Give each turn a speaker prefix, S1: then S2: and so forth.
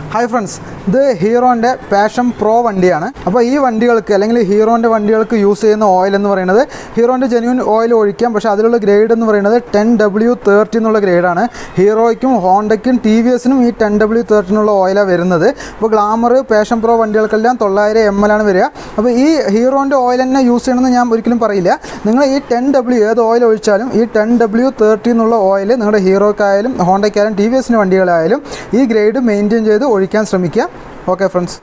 S1: hi friends ഇത് ഹീറോൻ്റെ passion pro വണ്ടിയാണ് അപ്പോൾ ഈ വണ്ടികൾക്ക് അല്ലെങ്കിൽ ഹീറോൻ്റെ വണ്ടികൾക്ക് യൂസ് ചെയ്യുന്ന ഓയിൽ എന്ന് പറയുന്നത് ഹീറോൻ്റെ ജെന്യൂൻ ഓയിൽ ഒഴിക്കാം പക്ഷേ അതിലുള്ള ഗ്രേഡ് എന്ന് പറയുന്നത് ടെൻ ഡബ്ല്യു തേർട്ടി എന്നുള്ള ഗ്രേഡാണ് ഹീറോയ്ക്കും ഹോണ്ടയ്ക്കും ടി വി എസിനും ഈ ടെൻ ഡബ്ല്യു തേർട്ടി എന്നുള്ള ഓയിലാണ് വരുന്നത് ഇപ്പോൾ ഗ്ലാമർ പാഷൻ പ്രോ വണ്ടികൾക്കെല്ലാം തൊള്ളായിരം എം എൽ ആണ് വരിക അപ്പോൾ ഈ ഹീറോൻ്റെ ഓയിൽ തന്നെ യൂസ് ചെയ്യണമെന്ന് ഞാൻ ഒരിക്കലും പറയില്ല നിങ്ങൾ ഈ ടെൻ ഡബ്ല്യു ഏത് ഓയിൽ ഒഴിച്ചാലും ഈ ടെൻ ഡബ്ല്യു തേർട്ടി എന്നുള്ള ഓയിൽ നിങ്ങളുടെ ഹീറോക്കായാലും ഹോണ്ടയ്ക്കായാലും ടി വി എസിൻ്റെ വണ്ടികളായാലും ഈ ഗ്രേഡ് മെയിൻറ്റെയിൻ ചെയ്ത് ഒഴിക്കാൻ ശ്രമിക്കുക ഓക്കെ ഫ്രണ്ട്സ്